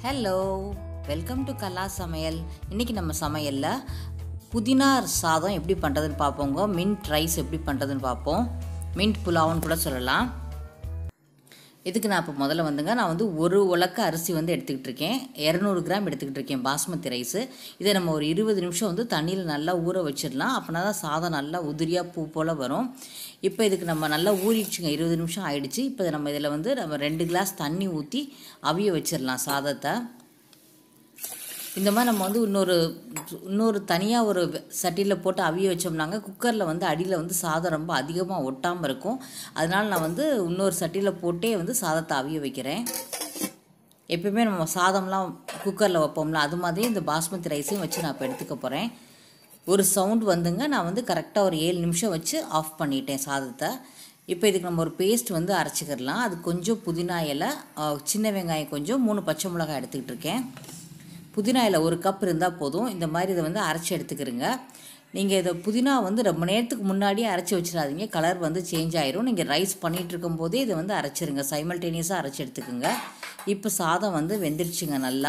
hello welcome to கலா சமையல் இன்றைக்கி நம்ம சமையலில் புதினா சாதம் எப்படி பண்ணுறதுன்னு பார்ப்போங்க மின்ட் ரைஸ் எப்படி பண்ணுறதுன்னு பார்ப்போம் மின்ட் புலாவ்னு கூட சொல்லலாம் இதுக்கு நான் இப்போ முதல்ல வந்துங்க நான் வந்து ஒரு உலக்க அரிசி வந்து எடுத்துக்கிட்டு இருக்கேன் இரநூறு கிராம் எடுத்துக்கிட்டு இருக்கேன் பாஸ்மதி ரைஸு இதை நம்ம ஒரு இருபது நிமிஷம் வந்து தண்ணியில் நல்லா ஊற வச்சிடலாம் அப்படின்னா தான் சாதம் நல்லா உதிரியாக பூ போல் வரும் இப்போ இதுக்கு நம்ம நல்லா ஊறிடுச்சுங்க இருபது நிமிஷம் ஆயிடுச்சு இப்போ நம்ம இதில் வந்து நம்ம ரெண்டு கிளாஸ் தண்ணி ஊற்றி அவிய வச்சிடலாம் சாதத்தை இந்த மாதிரி நம்ம வந்து இன்னொரு இன்னொரு தனியாக ஒரு சட்டியில் போட்டு அவிய வச்சோம்னாங்க குக்கரில் வந்து அடியில் வந்து சாதம் ரொம்ப அதிகமாக ஒட்டாமல் இருக்கும் அதனால் நான் வந்து இன்னொரு சட்டியில் போட்டே வந்து சாதத்தை அவிய வைக்கிறேன் எப்பயுமே நம்ம சாதம்லாம் குக்கரில் வைப்போம்ல அது மாதிரி இந்த பாஸ்மதி ரைஸையும் வச்சு நான் இப்போ எடுத்துக்க போகிறேன் ஒரு சவுண்ட் வந்துங்க நான் வந்து கரெக்டாக ஒரு ஏழு நிமிஷம் வச்சு ஆஃப் பண்ணிட்டேன் சாதத்தை இப்போ இதுக்கு நம்ம ஒரு பேஸ்ட் வந்து அரைச்சிக்கிடலாம் அது கொஞ்சம் புதினா இலை அஹ், சின்ன வெங்காயம் கொஞ்சம் மூணு பச்சை மிளகாய் எடுத்துக்கிட்டு இருக்கேன் புதினா இலை ஒரு கப் இருந்தால் போதும் இந்த மாதிரி இதை வந்து அரைச்சி எடுத்துக்கிறங்க நீங்கள் இதை புதினா வந்து ரொம்ப நேரத்துக்கு முன்னாடியே அரைச்சி வச்சிடாதீங்க கலர் வந்து சேஞ்ச் ஆயிரும் நீங்கள் ரைஸ் பண்ணிகிட்டு இருக்கும்போதே இதை வந்து அரைச்சிருங்க சைமல்டேனியஸாக அரைச்சி எடுத்துக்கோங்க இப்போ சாதம் வந்து வெந்துருச்சுங்க நல்லா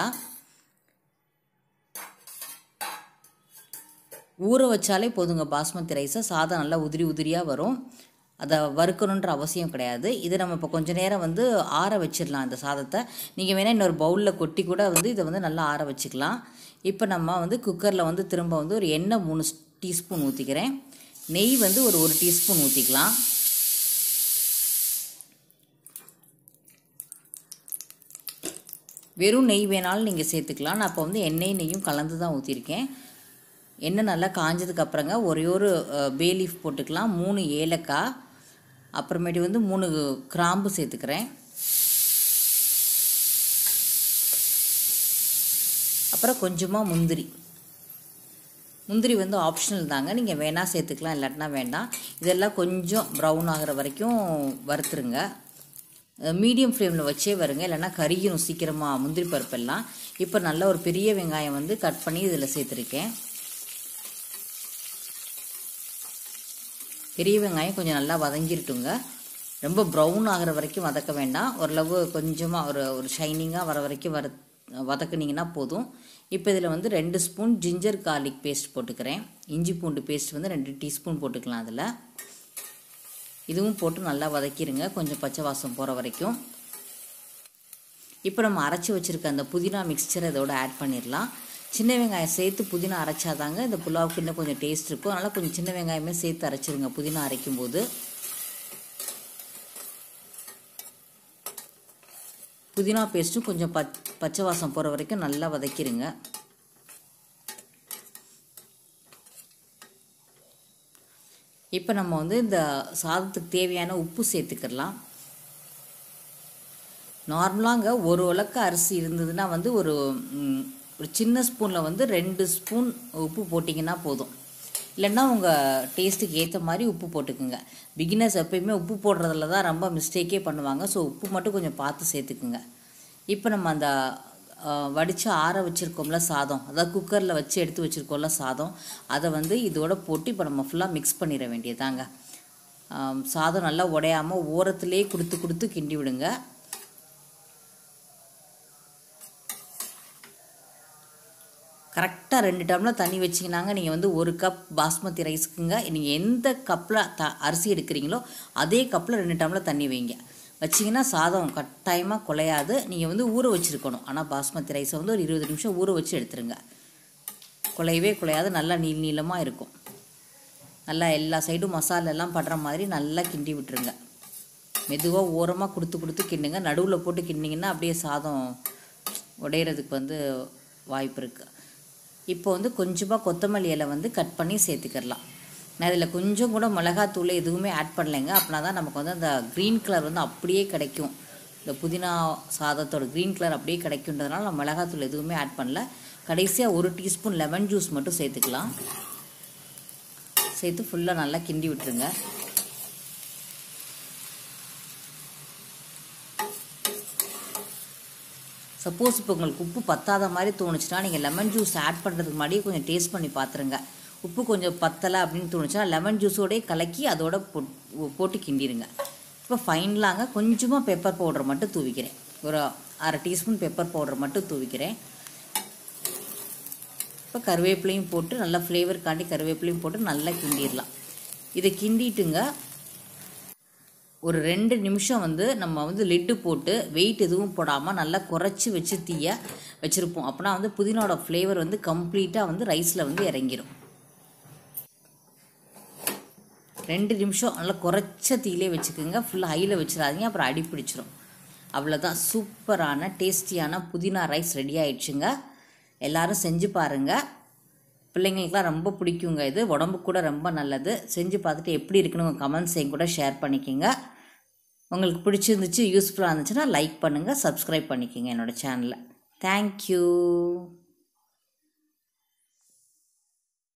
ஊற வச்சாலே போதுங்க பாஸ்மதி ரைஸை சாதம் நல்லா உதிரி உதிரியாக வரும் அதை வறுக்கணுன்ற அவசியம் கிடையாது இதை நம்ம இப்போ கொஞ்ச நேரம் வந்து ஆற வச்சிடலாம் இந்த சாதத்தை நீங்கள் வேணால் இன்னொரு பவுலில் கொட்டி கூட வந்து இதை வந்து நல்லா ஆற வச்சுக்கலாம் இப்போ நம்ம வந்து குக்கரில் வந்து திரும்ப வந்து ஒரு எண்ணெய் மூணு டீஸ்பூன் ஊற்றிக்கிறேன் நெய் வந்து ஒரு ஒரு டீஸ்பூன் ஊற்றிக்கலாம் வெறும் நெய் வேணாலும் நீங்கள் சேர்த்துக்கலாம் நான் இப்போ வந்து எண்ணெய் நெய்யும் கலந்து தான் ஊற்றிருக்கேன் எண்ணெய் நல்லா காஞ்சதுக்கு அப்புறங்க ஒரே ஒரு பே லீஃப் போட்டுக்கலாம் மூணு ஏலக்காய் அப்புறமேட்டு வந்து மூணு கிராம்பு சேர்த்துக்கிறேன் அப்புறம் கொஞ்சமாக முந்திரி முந்திரி வந்து ஆப்ஷனல் தாங்க நீங்கள் வேணால் சேர்த்துக்கலாம் இல்லாட்டினா வேண்டாம் இதெல்லாம் கொஞ்சம் ப்ரௌன் ஆகிற வரைக்கும் வறுத்துருங்க மீடியம் ஃப்ளேமில் வச்சே வருங்க இல்லைன்னா கருகிரும் சீக்கிரமாக முந்திரி பருப்பெல்லாம் இப்போ நல்ல ஒரு பெரிய வெங்காயம் வந்து கட் பண்ணி இதில் சேர்த்துருக்கேன் பெரிய வெங்காயம் கொஞ்சம் நல்லா வதங்கிருட்டுங்க ரொம்ப ப்ரௌன் ஆகிற வரைக்கும் வதக்க வேண்டாம் ஓரளவு கொஞ்சமாக ஒரு ஒரு ஷைனிங்காக வர வரைக்கும் வர வதக்குனீங்கன்னா போதும் இப்போ இதில் வந்து ரெண்டு ஸ்பூன் ஜிஞ்சர் கார்லிக் பேஸ்ட் போட்டுக்கிறேன் இஞ்சி பூண்டு பேஸ்ட் வந்து ரெண்டு டீஸ்பூன் போட்டுக்கலாம் அதில் இதுவும் போட்டு நல்லா வதக்கிடுங்க கொஞ்சம் பச்சை வாசம் போகிற வரைக்கும் இப்போ நம்ம அரைச்சி வச்சுருக்க அந்த புதினா மிக்சரை இதோட ஆட் பண்ணிடலாம் சின்ன வெங்காயம் சேர்த்து புதினா அரைச்சாதாங்க இந்த புலாவுக்கு இன்னும் கொஞ்சம் டேஸ்ட் இருக்கும் அதனால் கொஞ்சம் சின்ன வெங்காயமே சேர்த்து அரைச்சிருங்க புதினா அரைக்கும் போது புதினா பேஸ்ட்டும் கொஞ்சம் பச் பச்சை வாசம் போகிற வரைக்கும் நல்லா வதக்கிடுங்க இப்போ நம்ம வந்து இந்த சாதத்துக்கு தேவையான உப்பு சேர்த்துக்கிடலாம் நார்மலாங்க ஒரு உலக்க அரிசி இருந்ததுன்னா வந்து ஒரு ம், ஒரு சின்ன ஸ்பூனில் வந்து ரெண்டு ஸ்பூன் உப்பு போட்டிங்கன்னா போதும் இல்லைன்னா உங்கள் டேஸ்ட்டுக்கு ஏற்ற மாதிரி உப்பு போட்டுக்குங்க பிகினர்ஸ் எப்பயுமே உப்பு போடுறதுல தான் ரொம்ப மிஸ்டேக்கே பண்ணுவாங்க ஸோ உப்பு மட்டும் கொஞ்சம் பார்த்து சேர்த்துக்குங்க இப்போ நம்ம அந்த வடித்து ஆற வச்சுருக்கோம்ல சாதம் அதாவது குக்கரில் வச்சு எடுத்து வச்சுருக்கோம்ல சாதம் அதை வந்து இதோட போட்டு இப்போ நம்ம ஃபுல்லாக மிக்ஸ் பண்ணிட வேண்டியதாங்க ஆம், சாதம் நல்லா உடையாமல் ஓரத்துலேயே கொடுத்து கொடுத்து கிண்டி விடுங்க கரெக்டாக ரெண்டு டம்ளர் தண்ணி வச்சிங்கனாங்க நீங்கள் வந்து ஒரு கப் பாஸ்மதி ரைஸுக்குங்க நீங்கள் எந்த கப்பில் த அரிசி எடுக்கிறீங்களோ அதே கப்பில் ரெண்டு டம்ளர் தண்ணி வைங்க வச்சிங்கன்னா சாதம் கட்டாயமாக குலையாது நீங்கள் வந்து ஊற வச்சுருக்கணும் ஆனால் பாஸ்மதி ரைஸை வந்து ஒரு இருபது நிமிஷம் ஊற வச்சு எடுத்துருங்க குலையவே குலையாது நல்லா நீள் நீளமாக இருக்கும் நல்லா எல்லா சைடும் மசாலா எல்லாம் படுற மாதிரி நல்லா கிண்டி விட்டுருங்க மெதுவாக ஓரமாக கொடுத்து கொடுத்து கிண்டுங்க நடுவில் போட்டு கிண்டிங்கன்னா அப்படியே சாதம் உடையிறதுக்கு வந்து வாய்ப்பு இருக்குது இப்போ வந்து கொஞ்சமாக கொத்தமல்லி இலை வந்து கட் பண்ணி சேர்த்துக்கிடலாம் நான் இதில் கொஞ்சம் கூட மிளகாத்தூள் எதுவுமே ஆட் பண்ணலைங்க அப்படின்னா தான் நமக்கு வந்து அந்த க்ரீன் கலர் வந்து அப்படியே கிடைக்கும் இந்த புதினா சாதத்தோட க்ரீன் கலர் அப்படியே கிடைக்குன்றதுனால நான் மிளகாத்தூள் எதுவுமே ஆட் பண்ணல கடைசியாக ஒரு டீஸ்பூன் லெமன் ஜூஸ் மட்டும் சேர்த்துக்கலாம் சேர்த்து ஃபுல்லாக நல்லா கிண்டி விட்டுருங்க சப்போஸ் இப்போ உங்களுக்கு உப்பு பத்தாத மாதிரி தோணுச்சுன்னா நீங்கள் லெமன் ஜூஸ் ஆட் பண்ணுறதுக்கு முன்னாடியே கொஞ்சம் டேஸ்ட் பண்ணி பார்த்துருங்க உப்பு கொஞ்சம் பத்தலை அப்படின்னு தோணுச்சுன்னா லெமன் ஜூஸோடய கலக்கி அதோட போட்- போட்டு கிண்டிடுங்க இப்போ ஃபைனலாங்க கொஞ்சமாக பெப்பர் பவுடர் மட்டும் தூவிக்கிறேன் ஒரு அரை டீஸ்பூன் பெப்பர் பவுடர் மட்டும் தூவிக்கிறேன் இப்போ கருவேப்பிலையும் போட்டு நல்லா ஃப்ளேவர் காட்டி கருவேப்பிலையும் போட்டு நல்லா கிண்டிடலாம் இதை கிண்டிட்டுங்க ஒரு ரெண்டு நிமிஷம் வந்து நம்ம வந்து லிட்டு போட்டு வெயிட் எதுவும் போடாமல் நல்லா குறைச்சி வச்சு தீய வச்சுருப்போம் அப்போனா வந்து புதினாவோட ஃப்ளேவர் வந்து கம்ப்ளீட்டாக வந்து ரைஸில் வந்து இறங்கிடும் ரெண்டு நிமிஷம் நல்லா குறைச்ச தீயிலே வச்சுக்கோங்க ஃபுல்லாக ஹையில் வச்சிடாதீங்க அப்புறம் அடி பிடிச்சிரும் அவ்வளோதான் சூப்பரான டேஸ்டியான புதினா ரைஸ் ரெடி ஆயிடுச்சுங்க எல்லாரும் செஞ்சு பாருங்கள் பிள்ளைங்களுக்குலாம் ரொம்ப பிடிக்குங்க இது உடம்புக்கு கூட ரொம்ப நல்லது செஞ்சு பார்த்துட்டு எப்படி இருக்குன்னு உங்கள் கமெண்ட்ஸையும் கூட ஷேர் பண்ணிக்கோங்க உங்களுக்கு பிடிச்சிருந்துச்சு யூஸ்ஃபுல்லாக இருந்துச்சுன்னா லைக் பண்ணுங்கள் சப்ஸ்கிரைப் பண்ணிக்கோங்க என்னோடய சேனலை தேங்க்யூ